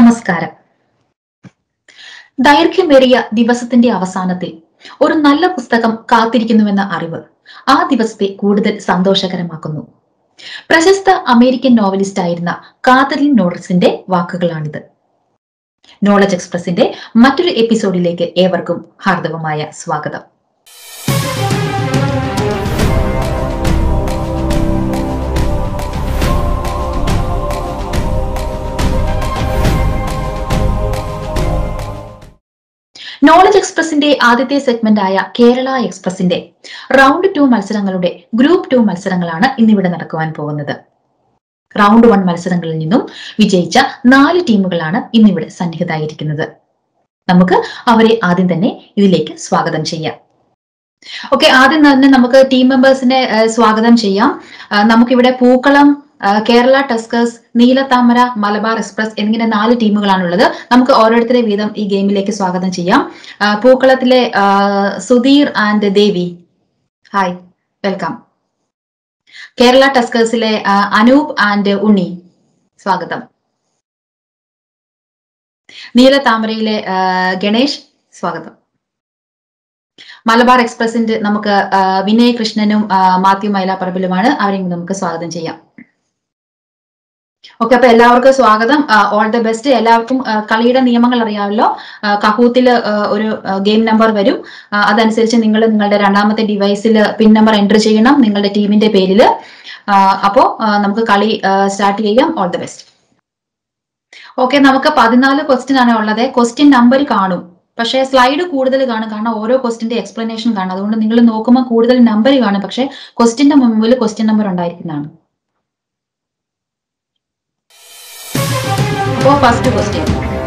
നമസ്കാരം ദൈർഘ്യമേറിയ ദിവസത്തിന്റെ അവസാനത്തിൽ ഒരു നല്ല പുസ്തകം കാത്തിരിക്കുന്നുവെന്ന അറിവ് ആ ദിവസത്തെ കൂടുതൽ സന്തോഷകരമാക്കുന്നു പ്രശസ്ത അമേരിക്കൻ നോവലിസ്റ്റ് ആയിരുന്ന കാതറിൻ നോറസിന്റെ വാക്കുകളാണിത് നോളജ് എക്സ്പ്രസിന്റെ മറ്റൊരു എപ്പിസോഡിലേക്ക് ഏവർക്കും ഹാർദവമായ സ്വാഗതം നോളജ് എക്സ്പ്രസിന്റെ ആദ്യത്തെ സെഗ്മെന്റ് ആയ കേരള എക്സ്പ്രസിന്റെ റൗണ്ട് ടു മത്സരങ്ങളുടെ ഗ്രൂപ്പ് ടു മത്സരങ്ങളാണ് ഇന്നിവിടെ നടക്കുവാൻ പോകുന്നത് റൗണ്ട് വൺ മത്സരങ്ങളിൽ നിന്നും വിജയിച്ച നാല് ടീമുകളാണ് ഇന്നിവിടെ സന്നിഹിതായിരിക്കുന്നത് നമുക്ക് അവരെ ആദ്യം തന്നെ ഇതിലേക്ക് സ്വാഗതം ചെയ്യാം ഓക്കെ ആദ്യം തന്നെ നമുക്ക് ടീം മെമ്പേഴ്സിനെ ഏഹ്, സ്വാഗതം ചെയ്യാം ആ, നമുക്കിവിടെ പൂക്കളം ആ, കേരള ടസ്കേഴ്സ് നീലത്താമര മലബാർ എക്സ്പ്രസ് എന്നിങ്ങനെ നാല് ടീമുകളാണുള്ളത് നമുക്ക് ഓരോരുത്തരെ വീതം ഈ ഗെയിമിലേക്ക് സ്വാഗതം ചെയ്യാം ആ, പൂക്കളത്തിലെ ആ, Sudheer and Devi hi welcome Kerala ടസ്കേഴ്സിലെ ആ, അനൂപ് ആൻഡ് ഉണ്ണി സ്വാഗതം നീലത്താമരയിലെ ആ, ഗണേഷ് സ്വാഗതം മലബാർ എക്സ്പ്രസിന്റെ നമുക്ക് ആ, വിനയ് കൃഷ്ണനും ആ, മാത്യു മൈലാപ്പറമ്പിലുമാണ് അവരെയും നമുക്ക് സ്വാഗതം ചെയ്യാം ഓക്കെ അപ്പൊ എല്ലാവർക്കും സ്വാഗതം ഓൾ ദ ബെസ്റ്റ് എല്ലാവർക്കും ആ, കളിയുടെ നിയമങ്ങൾ അറിയാമല്ലോ കഹൂത്തിൽ ഒരു ഗെയിം നമ്പർ വരും ആ, അതനുസരിച്ച് നിങ്ങൾ നിങ്ങളുടെ രണ്ടാമത്തെ ഡിവൈസിൽ പിൻ നമ്പർ എൻ്റർ ചെയ്യണം നിങ്ങളുടെ ടീമിന്റെ പേരിൽ അപ്പോൾ നമുക്ക് കളി സ്റ്റാർട്ട് ചെയ്യാം ഓൾ ദ ബെസ്റ്റ് ഓക്കെ നമുക്ക് പതിനാല് ക്വസ്റ്റ്യൻ ആണ് ഉള്ളത് ക്വസ്റ്റ്യൻ നമ്പർ കാണും പക്ഷേ സ്ലൈഡ് കൂടുതൽ കാണും കാരണം ഓരോ ക്വസ്റ്റിന്റെ എക്സ്പ്ലനേഷൻ കാണും അതുകൊണ്ട് നിങ്ങൾ നോക്കുമ്പോൾ കൂടുതൽ നമ്പർ കാണും പക്ഷേ ക്വസ്റ്റിന്റെ മുമ്പിൽ ക്വസ്റ്റ്യൻ നമ്പർ ഉണ്ടായിരിക്കുന്നതാണ് അപ്പോ ഫസ്റ്റ് ക്വസ്റ്റ്യൻ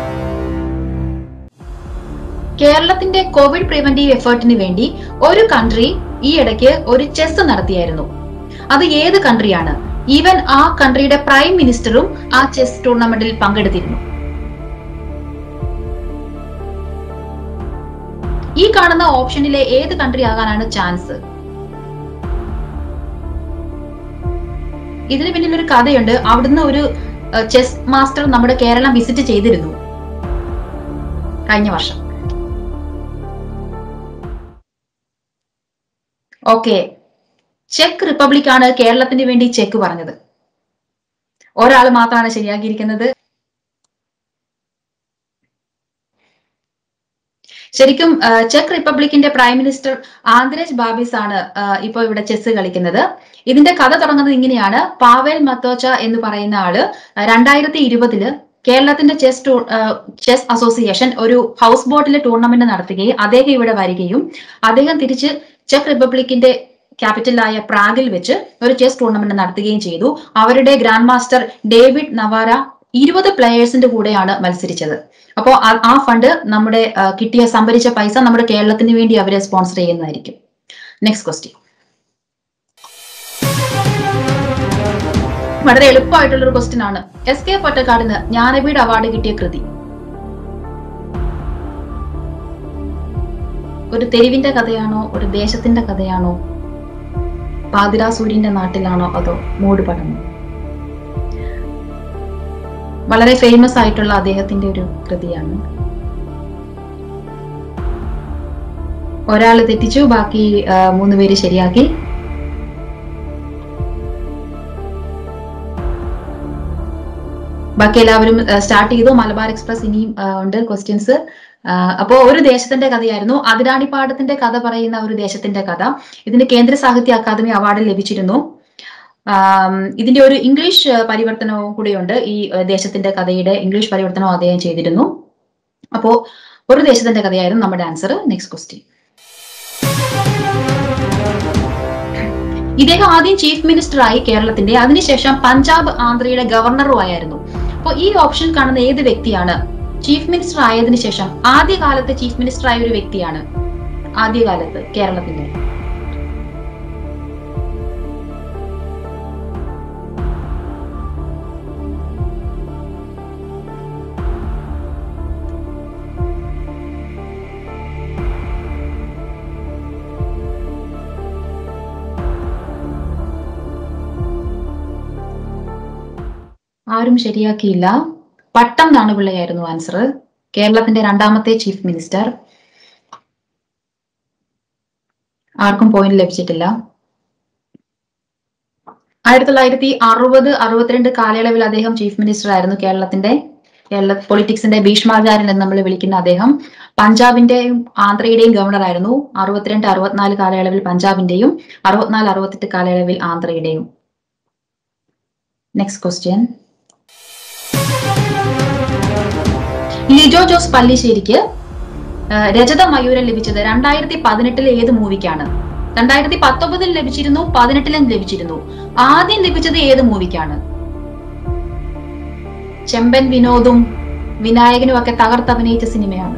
കേരളത്തിന്റെ കോവിഡ് പ്രിവന്റീവ് എഫേർട്ടിന് വേണ്ടി ഒരു കൺട്രി ഈ ഇടയ്ക്ക് ഒരു ചെസ് നടത്തിയായിരുന്നു അത് ഏത് കൺട്രിയാണ് ഈവൻ ആ കൺട്രിയുടെ പ്രൈം മിനിസ്റ്ററും ആ ചെസ് ടൂർണമെന്റിൽ പങ്കെടുത്തിരുന്നു ഈ കാണുന്ന ഓപ്ഷനിലെ ഏത് കൺട്രി ആകാനാണ് ചാൻസ് ഇതിന് പിന്നിൽ ഒരു കഥയുണ്ട് അവിടുന്ന് ഒരു ചെസ് മാസ്റ്റർ നമ്മുടെ കേരളം വിസിറ്റ് ചെയ്തിരുന്നു കഴിഞ്ഞ വർഷം ഓക്കെ ചെക്ക് റിപ്പബ്ലിക് ആണ് കേരളത്തിന് വേണ്ടി ചെക്ക് പറഞ്ഞത് ഒരാൾ മാത്രമാണ് ശരിയാക്കിയിരിക്കുന്നത് ശരിക്കും ആ, ചെക്ക് റിപ്പബ്ലിക്കിന്റെ പ്രൈം മിനിസ്റ്റർ ആന്ദ്രേജ് ബാബിസ് ആണ് ആ, ഇപ്പൊ ഇവിടെ ചെസ് കളിക്കുന്നത് ഇതിന്റെ കഥ തുടങ്ങുന്നത് ഇങ്ങനെയാണ് പാവേൽ മത്തോച്ച എന്ന് പറയുന്ന ആള് രണ്ടായിരത്തി ഇരുപതില് കേരളത്തിന്റെ ചെസ് ടൂ ചെസ് അസോസിയേഷൻ ഒരു ഹൗസ് ബോട്ടിലെ ടൂർണമെന്റ് നടത്തുകയും അദ്ദേഹം ഇവിടെ വരികയും അദ്ദേഹം തിരിച്ച് ചെക്ക് റിപ്പബ്ലിക്കിന്റെ ക്യാപിറ്റലായ പ്രാഗിൽ വെച്ച് ഒരു ചെസ് ടൂർണമെന്റ് നടത്തുകയും ചെയ്തു അവരുടെ ഗ്രാൻഡ് മാസ്റ്റർ ഡേവിഡ് നവാര ഇരുപത് പ്ലെയേഴ്സിന്റെ കൂടെയാണ് മത്സരിച്ചത് അപ്പോൾ ആ ഫണ്ട് നമ്മുടെ ആ, കിട്ടിയ സംഭരിച്ച പൈസ നമ്മുടെ കേരളത്തിന് വേണ്ടി അവരെ സ്പോൺസർ ചെയ്യുന്നതായിരിക്കും നെക്സ്റ്റ് ക്വസ്റ്റ്യൻ വളരെ എളുപ്പമായിട്ടുള്ള ഒരു ക്വസ്റ്റ്യൻ ആണ് എസ് കെ പൊറ്റക്കാടിന് ജ്ഞാനപീഠ അവാർഡ് കിട്ടിയ കൃതി ഒരു തെരുവിന്റെ കഥയാണോ ഒരു ദേശത്തിന്റെ കഥയാണോ പാതിരാ സൂര്യന്റെ നാട്ടിലാണോ അതോ മൂട് പടമോ വളരെ ഫേമസ് ആയിട്ടുള്ള അദ്ദേഹത്തിന്റെ ഒരു കൃതിയാണ് ഒരാൾ തെറ്റിച്ചു ബാക്കി ആ, മൂന്ന് പേര് ശരിയാക്കി ബാക്കി എല്ലാവരും സ്റ്റാർട്ട് ചെയ്തു മലബാർ എക്സ്പ്രസ് ഇനിയും ആ, ഉണ്ട് ക്വസ്റ്റ്യൻസ് അപ്പോ ഒരു ദേശത്തിന്റെ കഥയായിരുന്നു അതിരാണിപ്പാടത്തിന്റെ കഥ പറയുന്ന ഒരു ദേശത്തിന്റെ കഥ ഇതിന് കേന്ദ്ര സാഹിത്യ അക്കാദമി അവാർഡ് ലഭിച്ചിരുന്നു ആം, ഇതിന്റെ ഒരു ഇംഗ്ലീഷ് ആ, പരിവർത്തനവും കൂടിയുണ്ട് ഈ ആ, ദേശത്തിന്റെ കഥയുടെ ഇംഗ്ലീഷ് പരിവർത്തനവും അദ്ദേഹം ചെയ്തിരുന്നു അപ്പോ ഒരു ദേശത്തിന്റെ കഥയായിരുന്നു നമ്മുടെ ആൻസർ നെക്സ്റ്റ് ക്വസ്റ്റ്യൻ ഇദ്ദേഹം ആദ്യം ചീഫ് മിനിസ്റ്റർ ആയി കേരളത്തിന്റെ അതിനുശേഷം പഞ്ചാബ് ആന്ധ്രയുടെ ഗവർണറും ആയിരുന്നു അപ്പോൾ ഈ ഓപ്ഷൻ കാണുന്ന ഏത് വ്യക്തിയാണ് ചീഫ് മിനിസ്റ്റർ ആയതിനു ശേഷം ആദ്യകാലത്ത് ചീഫ് മിനിസ്റ്റർ ആയ ഒരു വ്യക്തിയാണ് ആദ്യകാലത്ത് കേരളത്തിന്റെ ആരും ശരിയാക്കിയില്ല പട്ടം നാണുപിള്ളയായിരുന്നു ആൻസർ കേരളത്തിന്റെ രണ്ടാമത്തെ ചീഫ് മിനിസ്റ്റർ ആർക്കും പോയിന്റ് ലഭിച്ചിട്ടില്ല ആയിരത്തി തൊള്ളായിരത്തി അറുപത് അറുപത്തിരണ്ട് കാലയളവിൽ അദ്ദേഹം ചീഫ് മിനിസ്റ്റർ ആയിരുന്നു കേരളത്തിന്റെ കേരള പൊളിറ്റിക്സിന്റെ ഭീഷ്മാചാര്യൻ എന്ന് നമ്മൾ വിളിക്കുന്ന അദ്ദേഹം പഞ്ചാബിന്റെയും ആന്ധ്രയുടെയും ഗവർണർ ആയിരുന്നു അറുപത്തിരണ്ട് അറുപത്തിനാല് കാലയളവിൽ പഞ്ചാബിന്റെയും അറുപത്തിനാല് അറുപത്തെട്ട് കാലയളവിൽ ആന്ധ്രയുടെയും നെക്സ്റ്റ് ക്വസ്റ്റ്യൻ ലിജോ ജോസ് പല്ലിശ്ശേരിക്ക് ആ, രജത മയൂരം ലഭിച്ചത് രണ്ടായിരത്തി പതിനെട്ടിലെ ഏത് മൂവിക്കാണ് രണ്ടായിരത്തി പത്തൊമ്പതിൽ ലഭിച്ചിരുന്നു പതിനെട്ടിലും ലഭിച്ചിരുന്നു ആദ്യം ലഭിച്ചത് ഏത് മൂവിക്കാണ് ചെമ്പൻ വിനോദും വിനായകനും ഒക്കെ തകർത്തഭിനയിച്ച സിനിമയാണ്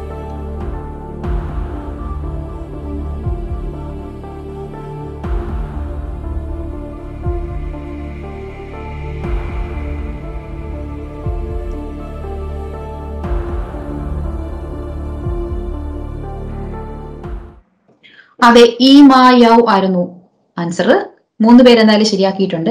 അതെ ഈ മാ യൗ ആയിരുന്നു ആൻസർ മൂന്ന് പേരെന്തായാലും ശരിയാക്കിയിട്ടുണ്ട്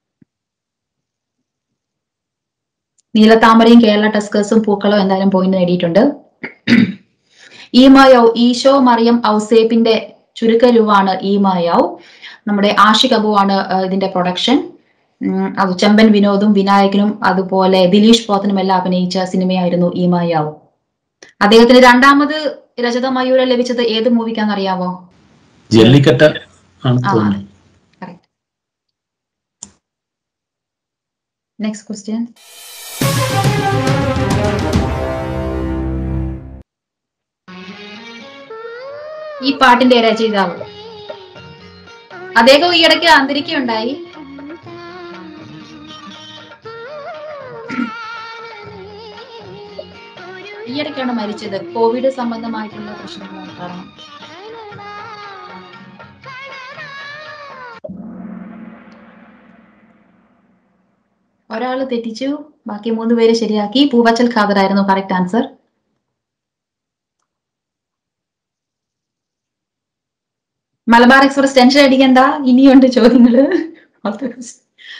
നീലത്താമരയും കേരള ടസ്കേഴ്സും പൂക്കളും എന്തായാലും പോയിന്റ് നേടിയിട്ടുണ്ട് ഈ മായൗ ഈശോ മറിയം ഔസേപ്പിന്റെ ചുരുക്കരുവാണ് ഈ മായൗ നമ്മുടെ ആഷിക് അബു ആണ് ആ, ഇതിന്റെ പ്രൊഡക്ഷൻ ഉം, അത് ചെമ്പൻ വിനോദും വിനായകനും അതുപോലെ ദിലീഷ് പോത്തനും എല്ലാം അഭിനയിച്ച സിനിമയായിരുന്നു ഈ മായാവ് അദ്ദേഹത്തിന് രണ്ടാമത് രജത മയൂരം ലഭിച്ചത് ഏത് മൂവിക്കാന്ന് അറിയാവോ ജല്ലിക്കട്ട് ആണ് ആ തോന്നുന്നു കറക്റ്റ് നെക്സ്റ്റ് ക്വസ്റ്റ്യൻ ഈ പാട്ടിന്റെ രചയിതാവ് അദ്ദേഹം ഈ ഇടയ്ക്ക് അന്തരിക്കുകയുണ്ടായി ഈ ഇടയ്ക്കാണ് മരിച്ചത് കോവിഡ് സംബന്ധമായിട്ടുള്ള പ്രശ്നങ്ങളാണ് കാരണം ഒരാള് തെറ്റിച്ചു ബാക്കി മൂന്ന് പേര് ശരിയാക്കി പൂവച്ചൽ ഖാദർ ആയിരുന്നു correct answer Malabar Express tension അടിക്കണ്ട ഇനിയുണ്ട് ചോദ്യങ്ങള് All the best.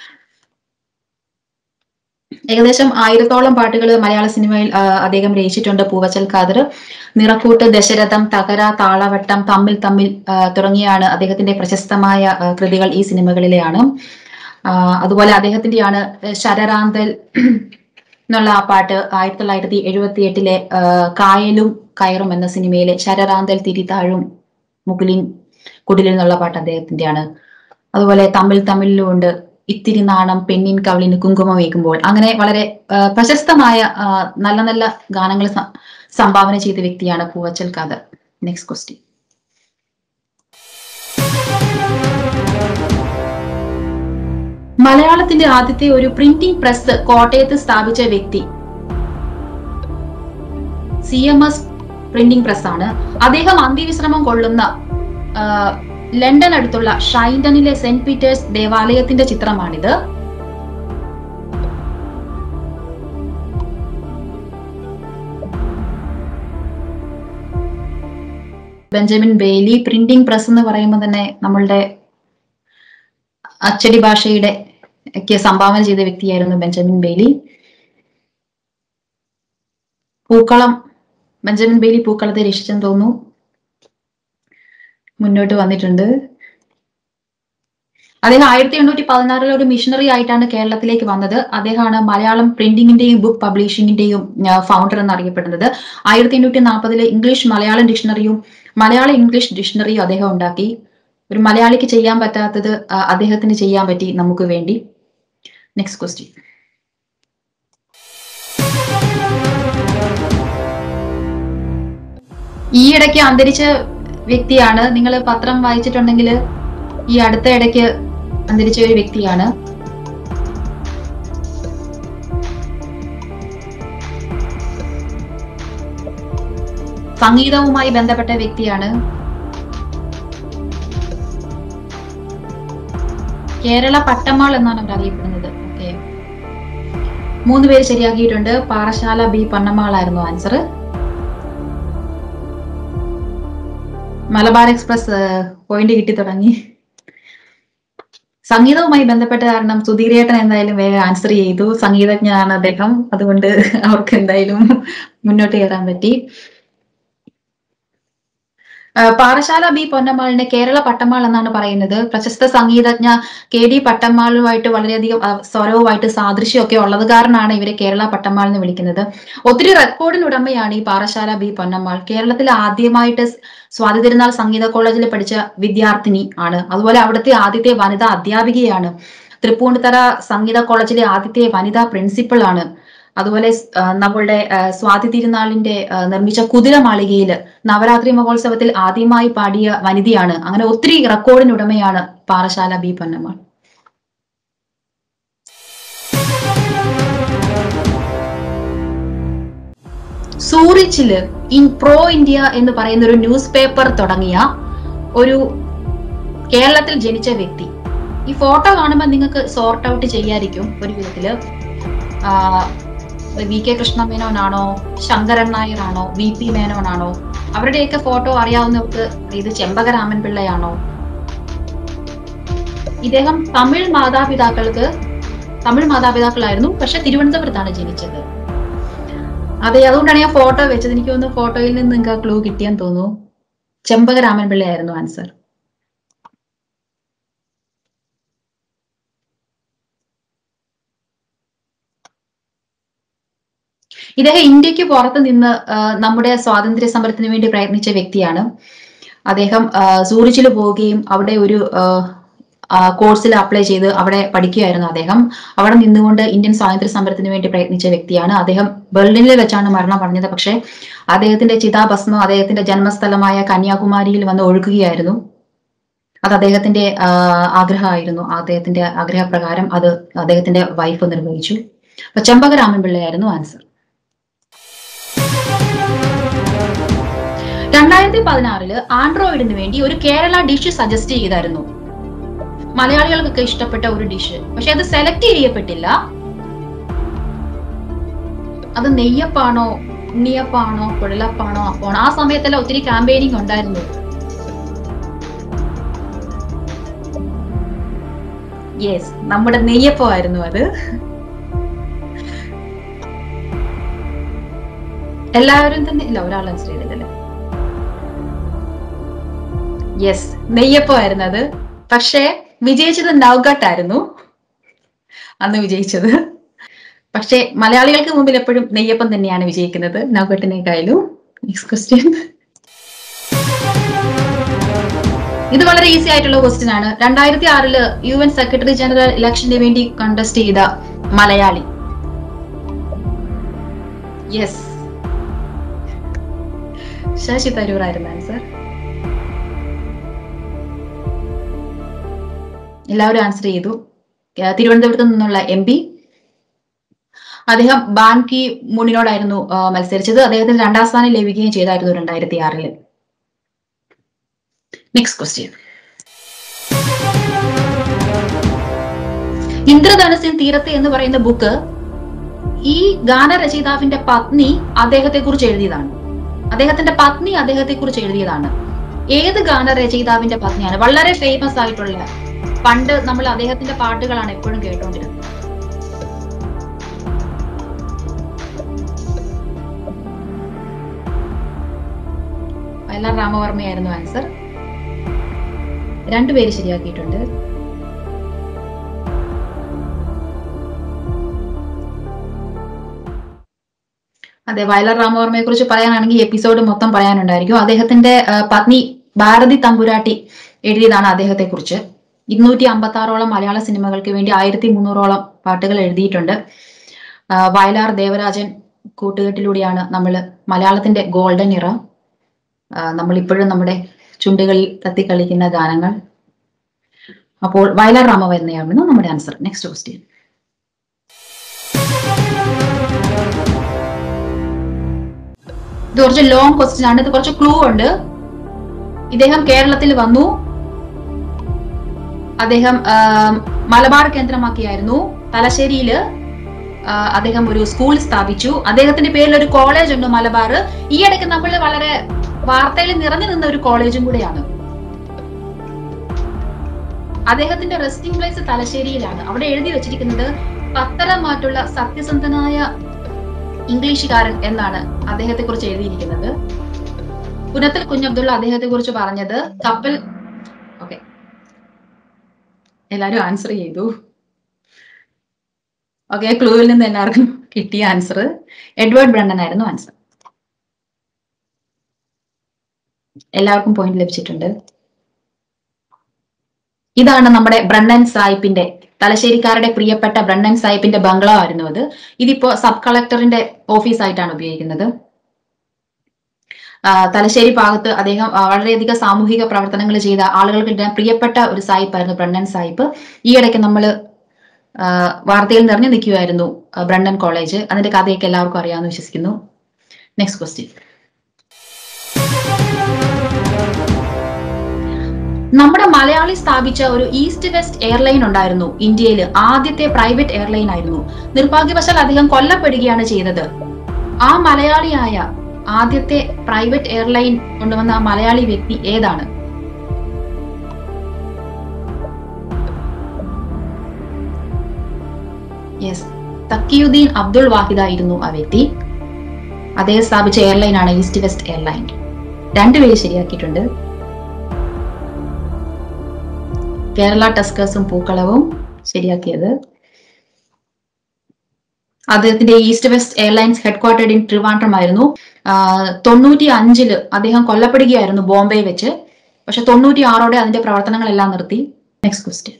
ഏകദേശം ആയിരത്തോളം പാട്ടുകൾ മലയാള സിനിമയിൽ ആ, അദ്ദേഹം രചിച്ചിട്ടുണ്ട് പൂവച്ചൽ ഖാദർ നിറക്കൂട്ട് ദശരഥം തകര താളവട്ടം തമ്മിൽ തമ്മിൽ ആ, തുടങ്ങിയാണ് അദ്ദേഹത്തിന്റെ പ്രശസ്തമായ ആ, കൃതികൾ ഈ സിനിമകളിലെയാണ് ആ, അതുപോലെ അദ്ദേഹത്തിന്റെയാണ് ശരറാന്തൽ എന്നുള്ള ആ പാട്ട് ആയിരത്തി തൊള്ളായിരത്തി എഴുപത്തി എട്ടിലെ കായലും കയറും എന്ന സിനിമയിലെ ശരറാന്തൽ തിരിതാഴും മുകുലിൻ കുടിലിൽ എന്നുള്ള പാട്ട് അദ്ദേഹത്തിന്റെയാണ് അതുപോലെ തമ്മിൽ തമ്മിലും ഉണ്ട് ഇത്തിരി നാണം പെണ്ണിൻ കവളിന് കുങ്കുമം വയ്ക്കുമ്പോൾ അങ്ങനെ വളരെ ആ, പ്രശസ്തമായ ആ, നല്ല നല്ല ഗാനങ്ങൾ സ- സംഭാവന ചെയ്ത വ്യക്തിയാണ് പൂവച്ചൽ ഖാദർ നെക്സ്റ്റ് ക്വസ്റ്റ്യൻ മലയാളത്തിന്റെ ആദ്യത്തെ ഒരു പ്രിന്റിംഗ് പ്രസ് കോട്ടയത്ത് സ്ഥാപിച്ച വ്യക്തി C M S printing press ആണ് അദ്ദേഹം അന്ത്യവിശ്രമം കൊള്ളുന്ന ആ, ലണ്ടൻ അടുത്തുള്ള ഷൈൻഡനിലെ സെന്റ് പീറ്റേഴ്സ് ദേവാലയത്തിന്റെ ചിത്രമാണിത് ബെഞ്ചമിൻ ബെയ്ലി പ്രിന്റിംഗ് പ്രസ് എന്ന് പറയുമ്പോൾ തന്നെ നമ്മളുടെ അച്ചടി ഭാഷയുടെ ഒക്കെ സംഭാവന ചെയ്ത വ്യക്തിയായിരുന്നു Benjamin Bailey Pookkalam Benjamin Bailey പൂക്കളത്തെ രക്ഷിച്ചെന്ന് തോന്നുന്നു മുന്നോട്ട് വന്നിട്ടുണ്ട് അദ്ദേഹം ആയിരത്തി എണ്ണൂറ്റി പതിനാറിൽ ഒരു മിഷണറി ആയിട്ടാണ് കേരളത്തിലേക്ക് വന്നത് അദ്ദേഹമാണ് മലയാളം പ്രിന്റിംഗിന്റെയും ബുക്ക് പബ്ലിഷിംഗിന്റെയും ഫൗണ്ടർ എന്നറിയപ്പെടുന്നത് ആയിരത്തി എണ്ണൂറ്റി നാൽപ്പതിലെ ഇംഗ്ലീഷ് മലയാളം ഡിക്ഷണറിയും മലയാള ഇംഗ്ലീഷ് ഡിക്ഷണറിയും അദ്ദേഹം ഉണ്ടാക്കി ഒരു മലയാളിക്ക് ചെയ്യാൻ പറ്റാത്തത് ആ, അദ്ദേഹത്തിന് ചെയ്യാൻ പറ്റി നമുക്ക് വേണ്ടി നെക്സ്റ്റ് ക്വസ്റ്റ്യൻ ഈ ഇടയ്ക്ക് അന്തരിച്ച വ്യക്തിയാണ് നിങ്ങൾ പത്രം വായിച്ചിട്ടുണ്ടെങ്കിൽ ഈ അടുത്ത ഇടയ്ക്ക് അന്തരിച്ച ഒരു വ്യക്തിയാണ് സംഗീതവുമായി ബന്ധപ്പെട്ട വ്യക്തിയാണ് കേരള പട്ടമാൾ എന്നാണ് അവർ അറിയപ്പെടുന്നത് ഓക്കെ മൂന്ന് പേര് ശരിയാക്കിയിട്ടുണ്ട് പാറശാല ബി പണ്ണമാൾ ആയിരുന്നു ആൻസർ മലബാർ എക്സ്പ്രസ് പോയിന്റ് കിട്ടി തുടങ്ങി സംഗീതവുമായി ബന്ധപ്പെട്ട കാരണം സുധീരേട്ടൻ എന്തായാലും വേഗം ആൻസർ ചെയ്തു സംഗീതജ്ഞനാണ് അദ്ദേഹം അതുകൊണ്ട് അവർക്ക് എന്തായാലും മുന്നോട്ട് കയറാൻ പറ്റി ആ, പാറശാല ബി പൊന്നമ്മാളിനെ കേരള പട്ടമ്മാൾ എന്നാണ് പറയുന്നത് പ്രശസ്ത സംഗീതജ്ഞ കെ ഡി പട്ടമ്മാളുമായിട്ട് വളരെയധികം ആ, സ്വരവുമായിട്ട് സാദൃശ്യമൊക്കെ ഉള്ളത് കാരണമാണ് ഇവരെ കേരള പട്ടമ്മാൾ എന്ന് വിളിക്കുന്നത് ഒത്തിരി റെക്കോർഡിന് ഉടമയാണ് ഈ പാറശാല ബി പൊന്നമ്മാൾ കേരളത്തിൽ ആദ്യമായിട്ട് സ്വാതി തിരുനാൾ സംഗീത കോളേജിൽ പഠിച്ച വിദ്യാർത്ഥിനി ആണ് അതുപോലെ അവിടുത്തെ ആദ്യത്തെ വനിതാ അധ്യാപികയാണ് തൃപ്പൂണിത്തറ സംഗീത കോളേജിലെ ആദ്യത്തെ വനിതാ പ്രിൻസിപ്പൾ ആണ് അതുപോലെ സ്- ആ, നമ്മളുടെ ആ, സ്വാതി തിരുനാളിന്റെ ആ, നിർമ്മിച്ച കുതിര മാളികയിൽ നവരാത്രി മഹോത്സവത്തിൽ ആദ്യമായി പാടിയ വനിതയാണ് അങ്ങനെ ഒത്തിരി റെക്കോർഡിന് ഉടമയാണ് പാറശാല ബി പൊന്നമ്മാൾ സൂറിച്ചില് ഇൻ പ്രോ ഇന്ത്യ എന്ന് പറയുന്ന ഒരു ന്യൂസ് പേപ്പർ തുടങ്ങിയ ഒരു കേരളത്തിൽ ജനിച്ച വ്യക്തി ഈ ഫോട്ടോ കാണുമ്പോൾ നിങ്ങൾക്ക് സോർട്ട് ഔട്ട് ചെയ്യായിരിക്കും ഒരു വിധത്തില് ആ, വി കെ കൃഷ്ണമേനോനാണോ ശങ്കരൻ നായർ ആണോ വി പി മേനോനാണോ അവരുടെയൊക്കെ ഫോട്ടോ അറിയാവുന്നവർക്ക് ഇത് ചെമ്പകരാമൻ പിള്ളയാണോ ഇദ്ദേഹം തമിഴ് മാതാപിതാക്കൾക്ക് തമിഴ് മാതാപിതാക്കളായിരുന്നു പക്ഷെ തിരുവനന്തപുരത്താണ് ജനിച്ചത് അതെ അതുകൊണ്ടാണ് ഞാൻ ഫോട്ടോ വെച്ചത് എനിക്ക് തോന്നുന്നു ഫോട്ടോയിൽ നിന്ന് നിങ്ങൾക്ക് ആ ക്ലൂ കിട്ടിയെന്ന് തോന്നുന്നു ചെമ്പകരാമൻ പിള്ളയായിരുന്നു ആൻസർ ഇദ്ദേഹം ഇന്ത്യക്ക് പുറത്ത് നിന്ന് ആ, നമ്മുടെ സ്വാതന്ത്ര്യ സമരത്തിന് വേണ്ടി പ്രയത്നിച്ച വ്യക്തിയാണ് അദ്ദേഹം ആ, സൂറിച്ചിൽ പോവുകയും അവിടെ ഒരു കോഴ്സിൽ അപ്ലൈ ചെയ്ത് അവിടെ പഠിക്കുകയായിരുന്നു അദ്ദേഹം അവിടെ നിന്നുകൊണ്ട് ഇന്ത്യൻ സ്വാതന്ത്ര്യ സമരത്തിന് വേണ്ടി പ്രയത്നിച്ച വ്യക്തിയാണ് അദ്ദേഹം ബെർലിനിൽ വെച്ചാണ് മരണമടഞ്ഞത് പക്ഷേ അദ്ദേഹത്തിന്റെ ചിതാഭസ്മം അദ്ദേഹത്തിന്റെ ജന്മസ്ഥലമായ കന്യാകുമാരിയിൽ വന്ന് ഒഴുകുകയായിരുന്നു അത് അദ്ദേഹത്തിന്റെ ആ, ആഗ്രഹമായിരുന്നു അദ്ദേഹത്തിന്റെ ആഗ്രഹപ്രകാരം അത് അദ്ദേഹത്തിന്റെ വൈഫ് നിർവഹിച്ചു അപ്പൊ ചെമ്പകരാമൻ പിള്ളയായിരുന്നു ആൻസർ രണ്ടായിരത്തി പതിനാറില് ആൻഡ്രോയിഡിന് വേണ്ടി ഒരു കേരള ഡിഷ് സജസ്റ്റ് ചെയ്തായിരുന്നു മലയാളികൾക്കൊക്കെ ഇഷ്ടപ്പെട്ട ഒരു ഡിഷ് പക്ഷെ അത് സെലക്ട് ചെയ്യപ്പെട്ടില്ല അത് നെയ്യപ്പാണോ ഉണ്ണിയപ്പാണോ കുഴലപ്പാണോ അപ്പാണോ ആ സമയത്തെല്ലാം ഒത്തിരി ക്യാമ്പയിനിങ് ഉണ്ടായിരുന്നു യെസ് നമ്മുടെ നെയ്യപ്പമായിരുന്നു അത് എല്ലാവരും തന്നെ ഇല്ല ഒരാൾ ആൻസർ ചെയ്തില്ലല്ലേ യെസ് നെയ്യപ്പമായിരുന്നു അത് പക്ഷേ വിജയിച്ചത് നൗഗട്ട് ആയിരുന്നു അന്ന് വിജയിച്ചത് പക്ഷേ മലയാളികൾക്ക് മുമ്പിൽ എപ്പോഴും നെയ്യപ്പം തന്നെയാണ് വിജയിക്കുന്നത് നൗഗട്ടിനേക്കാളും നെക്സ്റ്റ് ക്വസ്റ്റ്യൻ ഇത് വളരെ ഈസി ആയിട്ടുള്ള ക്വസ്റ്റ്യൻ ആണ് രണ്ടായിരത്തി ആറില് യു എൻ സെക്രട്ടറി ജനറൽ ഇലക്ഷന് വേണ്ടി കണ്ടസ്റ്റ് ചെയ്ത മലയാളി യെസ് ശശി തരൂർ ആയിരുന്നു ആൻസർ എല്ലാവരും ആൻസർ ചെയ്തു ഏർ തിരുവനന്തപുരത്ത് നിന്നുള്ള എം പി അദ്ദേഹം ബാൻ കി മുണിനോടായിരുന്നു ആ, മത്സരിച്ചത് അദ്ദേഹത്തിന് രണ്ടാം സ്ഥാനം ലഭിക്കുകയും ചെയ്തായിരുന്നു രണ്ടായിരത്തി ആറില് നെക്സ്റ്റ് ക്വസ്റ്റ്യൻ ഇന്ദ്രധനുസിൻ തീരത്ത് എന്ന് പറയുന്ന ബുക്ക് ഈ ഗാനരചയിതാവിന്റെ പത്നി അദ്ദേഹത്തെ കുറിച്ച് എഴുതിയതാണ് അദ്ദേഹത്തിന്റെ പത്നി അദ്ദേഹത്തെ കുറിച്ച് എഴുതിയതാണ് ഏത് ഗാനരചയിതാവിന്റെ പത്നിയാണ് വളരെ ഫേമസ് ആയിട്ടുള്ള പണ്ട് നമ്മൾ അദ്ദേഹത്തിന്റെ പാട്ടുകളാണ് എപ്പോഴും കേട്ടോണ്ടിരുന്നത് വയലാർ രാമവർമ്മയായിരുന്നു ആൻസർ രണ്ടുപേര് ശരിയാക്കിയിട്ടുണ്ട് അതെ വയലാർ രാമവർമ്മയെ കുറിച്ച് പറയാനാണെങ്കിൽ എപ്പിസോഡ് മൊത്തം പറയാനുണ്ടായിരിക്കും അദ്ദേഹത്തിന്റെ ആ, പത്നി ഭാരതി തമ്പുരാട്ടി എഴുതിയതാണ് അദ്ദേഹത്തെ കുറിച്ച് ഇരുന്നൂറ്റി അമ്പത്തി ആറോളം മലയാള സിനിമകൾക്ക് വേണ്ടി ആയിരത്തി മുന്നൂറോളം പാട്ടുകൾ എഴുതിയിട്ടുണ്ട് ആ, വയലാർ ദേവരാജൻ കൂട്ടുകെട്ടിലൂടെയാണ് നമ്മൾ മലയാളത്തിന്റെ ഗോൾഡൻ ഇറ നമ്മൾ ഇപ്പോഴും നമ്മുടെ ചുണ്ടുകളിൽ തത്തിക്കളിക്കുന്ന ഗാനങ്ങൾ അപ്പോൾ വയലാർ രാമവർമ്മയായിരുന്നു നമ്മുടെ ആൻസർ നെക്സ്റ്റ് ക്വസ്റ്റ്യൻ ഇത് കുറച്ച് ലോങ് ക്വസ്റ്റ്യൻ ആണ് ഇത് കുറച്ച് ക്ലൂ ഉണ്ട് ഇദ്ദേഹം കേരളത്തിൽ വന്നു അദ്ദേഹം ആ, മലബാർ കേന്ദ്രമാക്കിയായിരുന്നു തലശ്ശേരിയില് ആ, അദ്ദേഹം ഒരു സ്കൂൾ സ്ഥാപിച്ചു അദ്ദേഹത്തിന്റെ പേരിൽ ഒരു കോളേജ് ഉണ്ട് മലബാർ ഈ ഇടയ്ക്ക് നമ്മൾ വളരെ വാർത്തയിൽ നിറഞ്ഞു നിന്ന ഒരു കോളേജും കൂടെയാണ് അദ്ദേഹത്തിന്റെ റെസ്റ്റിംഗ് പ്ലേസ് തലശ്ശേരിയിലാണ് അവിടെ എഴുതി വെച്ചിരിക്കുന്നത് പത്തരമാറ്റുള്ള സത്യസന്ധനായ ഇംഗ്ലീഷുകാരൻ എന്നാണ് അദ്ദേഹത്തെ കുറിച്ച് എഴുതിയിരിക്കുന്നത് പുനത്തിൽ കുഞ്ഞബ്ദുള്ള അദ്ദേഹത്തെ കുറിച്ച് പറഞ്ഞത് കപ്പൽ ഓക്കെ എല്ലാരും ആൻസർ ചെയ്തു ഓക്കെ ക്ലൂവിൽ നിന്ന് എല്ലാവർക്കും കിട്ടിയ ആൻസർ എഡ്വേർഡ് ബ്രണ്ടൻ ആയിരുന്നു ആൻസർ എല്ലാവർക്കും പോയിന്റ് ലഭിച്ചിട്ടുണ്ട് ഇതാണ് നമ്മുടെ ബ്രണ്ണൻ സാഹിബിന്റെ തലശ്ശേരിക്കാരുടെ പ്രിയപ്പെട്ട ബ്രണ്ണൻ സാഹിബിന്റെ ബംഗ്ലാവ് ആയിരുന്നു അത് ഇതിപ്പോ സബ് കളക്ടറിന്റെ ഓഫീസായിട്ടാണ് ഉപയോഗിക്കുന്നത് ആ, തലശ്ശേരി ഭാഗത്ത് അദ്ദേഹം ആ, വളരെയധികം സാമൂഹിക പ്രവർത്തനങ്ങൾ ചെയ്ത ആളുകൾക്ക് ഇടാൻ പ്രിയപ്പെട്ട ഒരു സാഹിബായിരുന്നു ബ്രണ്ണൻ സാഹിബ് ഈ ഇടയ്ക്ക് നമ്മൾ വാർത്തയിൽ നിറഞ്ഞു നിൽക്കുമായിരുന്നു ആ, ബ്രണ്ണൻ കോളേജ് അതിന്റെ കഥയൊക്കെ എല്ലാവർക്കും അറിയാമെന്ന് വിശ്വസിക്കുന്നു നെക്സ്റ്റ് ക്വസ്റ്റ്യൻ നമ്മുടെ മലയാളി സ്ഥാപിച്ച ഒരു ഈസ്റ്റ് വെസ്റ്റ് എയർലൈൻ ഉണ്ടായിരുന്നു ഇന്ത്യയിൽ ആദ്യത്തെ പ്രൈവറ്റ് എയർലൈൻ ആയിരുന്നു നിർഭാഗ്യവശാൽ അദ്ദേഹം കൊല്ലപ്പെടുകയാണ് ചെയ്തത് ആ മലയാളിയായ ആദ്യത്തെ പ്രൈവറ്റ് എയർലൈൻ കൊണ്ടുവന്ന ആ മലയാളി വ്യക്തി ഏതാണ് യെസ് തക്കിയുദ്ദീൻ അബ്ദുൾ വാഹിദ് ആയിരുന്നു ആ വ്യക്തി അദ്ദേഹം സ്ഥാപിച്ച എയർലൈൻ ആണ് ഈസ്റ്റ് വെസ്റ്റ് എയർലൈൻ രണ്ടുപേര് ശരിയാക്കിയിട്ടുണ്ട് കേരള ടസ്കേഴ്സും പൂക്കളവും ശരിയാക്കിയത് അദ്ദേഹത്തിന്റെ East West Airlines headquartered in Trivandrum ആയിരുന്നു തൊണ്ണൂറ്റി അഞ്ചില് അദ്ദേഹം കൊല്ലപ്പെടുകയായിരുന്നു ബോംബെ വെച്ച് പക്ഷെ തൊണ്ണൂറ്റി ആറോടെ അതിന്റെ പ്രവർത്തനങ്ങളെല്ലാം നിർത്തി നെക്സ്റ്റ് ക്വസ്റ്റ്യൻ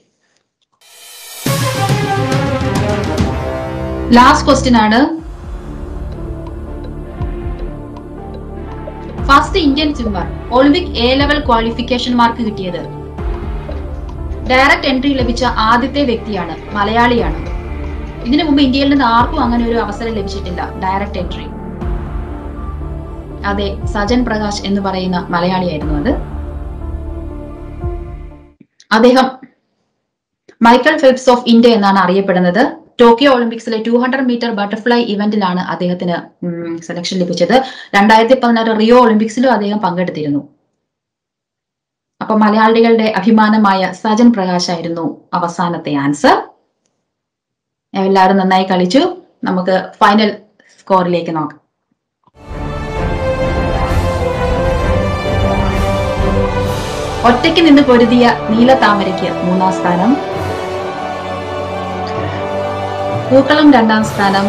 ലാസ്റ്റ് ക്വസ്റ്റ്യൻ ആണ് first Indian swimmer Olympic A level qualification mark കിട്ടിയത് ഡയറക്റ്റ് എൻട്രി ലഭിച്ച ആദ്യത്തെ വ്യക്തിയാണ് മലയാളിയാണ് ഇതിനു മുമ്പ് ഇന്ത്യയിൽ നിന്ന് ആർക്കും അങ്ങനെ ഒരു അവസരം ലഭിച്ചിട്ടില്ല ഡയറക്റ്റ് എൻട്രി അതെ സജൻ പ്രകാശ് എന്ന് പറയുന്ന മലയാളിയായിരുന്നു അത് അദ്ദേഹം മൈക്കൽ ഫെൽപ്സ് ഓഫ് ഇന്ത്യ എന്നാണ് അറിയപ്പെടുന്നത് ടോക്കിയോ ഒളിമ്പിക്സിലെ ടു ഹൺഡ്രഡ് മീറ്റർ ബട്ടർഫ്ലൈ ഇവന്റിലാണ് അദ്ദേഹത്തിന് സെലക്ഷൻ ലഭിച്ചത് രണ്ടായിരത്തി പതിനാറ് റിയോ ഒളിമ്പിക്സിലും അദ്ദേഹം പങ്കെടുത്തിരുന്നു അപ്പൊ മലയാളികളുടെ അഭിമാനമായ സജൻ പ്രകാശ് ആയിരുന്നു അവസാനത്തെ ആൻസർ എല്ലാവരും നന്നായി കളിച്ചു നമുക്ക് ഫൈനൽ സ്കോറിലേക്ക് നോക്കാം ഒറ്റയ്ക്ക് നിന്ന് പൊരുതിയ നീലത്താമരയ്ക്ക് മൂന്നാം സ്ഥാനം പൂക്കളം രണ്ടാം സ്ഥാനം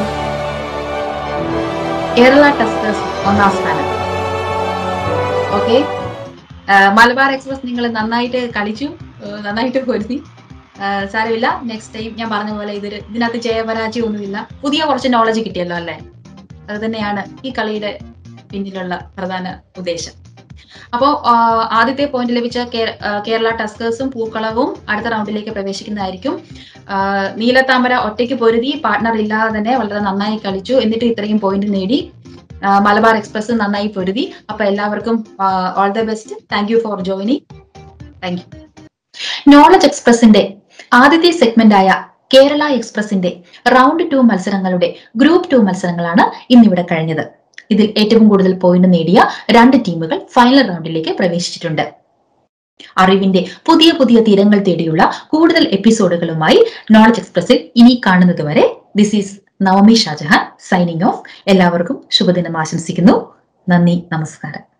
കേരള ടസ്കേഴ്സ് ഒന്നാം സ്ഥാനം ഓക്കെ മലബാർ എക്സ്പ്രസ് നിങ്ങൾ നന്നായിട്ട് കളിച്ചു ഏഹ് നന്നായിട്ട് പൊരുതി ഏഹ് സാരമില്ല നെക്സ്റ്റ് ടൈം ഞാൻ പറഞ്ഞ പോലെ ഇതൊരു ഇതിനകത്ത് ജയപരാജയം ഒന്നുമില്ല പുതിയ കുറച്ച് നോളജ് കിട്ടിയല്ലോ അല്ലേ അത് തന്നെയാണ് ഈ കളിയുടെ പിന്നിലുള്ള പ്രധാന ഉദ്ദേശം അപ്പോ ആഹ് ആദ്യത്തെ പോയിന്റ് ലഭിച്ച കേ- ആഹ് കേരള ടസ്കേഴ്സും പൂക്കളവും അടുത്ത റൗണ്ടിലേക്ക് പ്രവേശിക്കുന്നതായിരിക്കും ആഹ് നീലത്താമര ഒറ്റയ്ക്ക് പൊരുതി പാർട്ട്ണർ ഇല്ലാതെ തന്നെ വളരെ നന്നായി കളിച്ചു എന്നിട്ട് ഇത്രയും പോയിന്റ് നേടി ആഹ് മലബാർ എക്സ്പ്രസ് നന്നായി പൊരുതി അപ്പൊ എല്ലാവർക്കും all the best thank you for joining thank you knowledge എക്സ്പ്രസിന്റെ ആദ്യത്തെ സെഗ്മെന്റ് ആയ കേരള എക്സ്പ്രസിന്റെ റൗണ്ട് ടു മത്സരങ്ങളുടെ ഗ്രൂപ്പ് ടു മത്സരങ്ങളാണ് ഇന്നിവിടെ കഴിഞ്ഞത് ഇതിൽ ഏറ്റവും കൂടുതൽ പോയിന്റ് നേടിയ രണ്ട് ടീമുകൾ ഫൈനൽ റൗണ്ടിലേക്ക് പ്രവേശിച്ചിട്ടുണ്ട് അറിവിന്റെ പുതിയ പുതിയ തീരങ്ങൾ തേടിയുള്ള കൂടുതൽ എപ്പിസോഡുകളുമായി നോളജ് എക്സ്പ്രസിൽ ഇനി കാണുന്നത് വരെ this is Navami Shajahan signing off എല്ലാവർക്കും ശുഭദിനം ആശംസിക്കുന്നു നന്ദി നമസ്കാരം